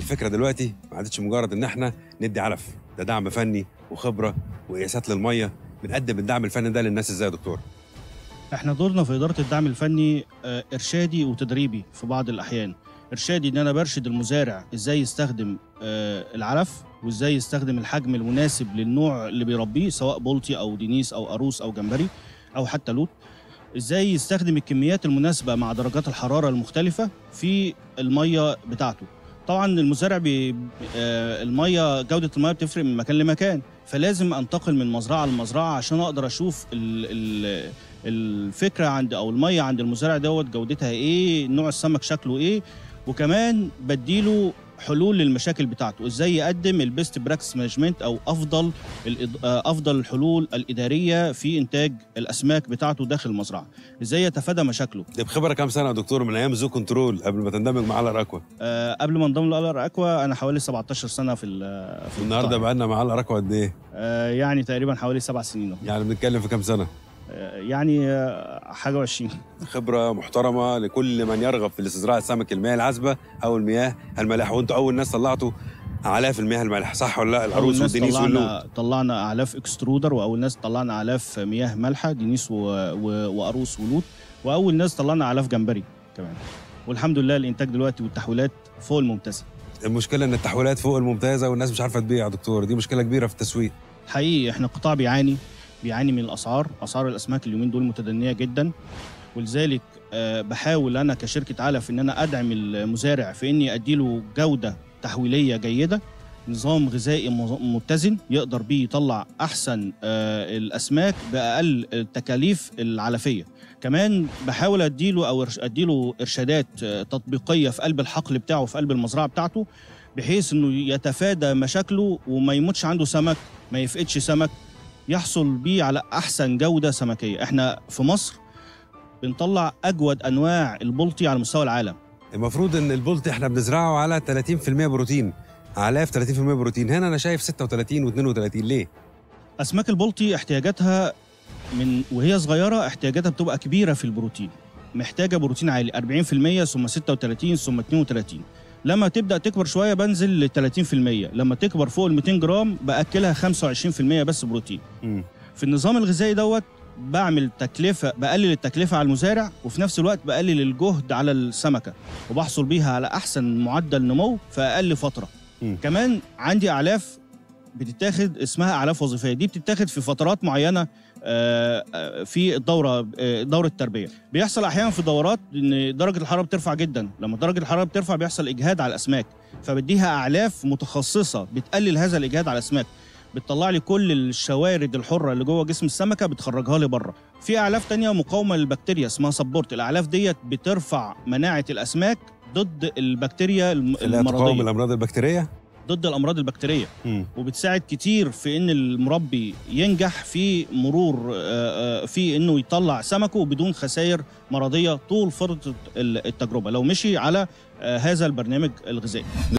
الفكره دلوقتي ما عادتش مجرد ان احنا ندي علف ده دعم فني وخبره وقياسات للميه بنقدم الدعم الفني ده للناس ازاي يا دكتور احنا دورنا في اداره الدعم الفني آه، ارشادي وتدريبي في بعض الاحيان ارشادي ان انا برشد المزارع ازاي يستخدم آه، العلف وازاي يستخدم الحجم المناسب للنوع اللي بيربيه سواء بولتي او دينيس او قاروس او جمبري او حتى لوت ازاي يستخدم الكميات المناسبه مع درجات الحراره المختلفه في الميه بتاعته طبعا المزارع بي آه، الميه جوده الميه بتفرق من مكان لمكان فلازم انتقل من مزرعه لمزرعه عشان اقدر اشوف ال ال الفكره عند او الميه عند المزارع دوت جودتها ايه نوع السمك شكله ايه وكمان بديله حلول للمشاكل بتاعته ازاي يقدم البيست براكتس مانجمنت او افضل الإض- آه، افضل الحلول الاداريه في انتاج الاسماك بتاعته داخل المزرعه ازاي يتفادى مشاكله ده بخبره كام سنه يا دكتور من ايام زو كنترول قبل ما تندمج مع الار اكوا آه، قبل ما انضم لالر اكوا انا حوالي 17 سنه في ال- في النهارده القطاع. بقى لنا مع الار اكوا قد ايه آه، يعني تقريبا حوالي سبع سنين أهو. يعني بنتكلم في كام سنه آه، يعني آه، حاجه وعشرين خبره محترمه لكل من يرغب في الاستزراع السمك المياه العذبه او المياه المالحه وانتوا اول ناس طلعتوا الاف المياه المالحه صح ولا لا اول العروس ناس والدنيس واللوت طلعنا طلعنا اعلاف اكسترودر واول ناس طلعنا اعلاف مياه مالحه دينيس و... و... وقاروس ولوت واول ناس طلعنا اعلاف جمبري كمان والحمد لله الانتاج دلوقتي والتحويلات فوق الممتازه المشكله ان التحويلات فوق الممتازه والناس مش عارفه تبيع يا دكتور دي مشكله كبيره في التسويق حقيقي احنا القطاع بيعاني بيعاني من الاسعار اسعار الاسماك اليومين دول متدنيه جدا ولذلك آه، بحاول انا كشركه علف ان انا ادعم المزارع في اني اديله جوده تحويليه جيده نظام غذائي م- متزن يقدر بيه يطلع احسن آه، الاسماك باقل التكاليف العلفيه كمان بحاول اديله او إرش- اديله ارشادات آه، تطبيقيه في قلب الحقل بتاعه في قلب المزرعه بتاعته بحيث انه يتفادى مشاكله وما يموتش عنده سمك ما يفقدش سمك يحصل بيه على احسن جوده سمكيه احنا في مصر بنطلع اجود انواع البلطي على مستوى العالم المفروض ان البولت احنا بنزرعه على 30% بروتين اعلاف 30% بروتين هنا انا شايف 36 و32 ليه اسماك البلطي احتياجاتها من وهي صغيره احتياجاتها بتبقى كبيره في البروتين محتاجه بروتين عالي 40% ثم 36 ثم 32 لما تبدا تكبر شويه بنزل ل 30% لما تكبر فوق ال 200 جرام باكلها 25% بس بروتين مم. في النظام الغذائي دوت بعمل تكلفه بقلل التكلفه على المزارع وفي نفس الوقت بقلل الجهد على السمكه وبحصل بيها على احسن معدل نمو في اقل فتره مم. كمان عندي اعلاف بتتاخد اسمها اعلاف وظيفيه دي بتتاخد في فترات معينه آه، آه، في الدوره آه، دوره التربيه بيحصل احيانا في دورات ان درجه الحراره بترفع جدا لما درجه الحراره بترفع بيحصل اجهاد على الاسماك فبديها اعلاف متخصصه بتقلل هذا الاجهاد على الاسماك بتطلع لي كل الشوارد الحره اللي جوه جسم السمكه بتخرجها لي بره في اعلاف تانية مقاومه للبكتيريا اسمها سبورت الاعلاف ديت بترفع مناعه الاسماك ضد البكتيريا الم- اللي هي تقاوم المرضيه الامراض البكتيريه ضد الامراض البكتيريه مم. وبتساعد كتير في ان المربي ينجح في مرور آه، آه، في انه يطلع سمكه بدون خسائر مرضيه طول فتره التجربه لو مشي على آه، هذا البرنامج الغذائي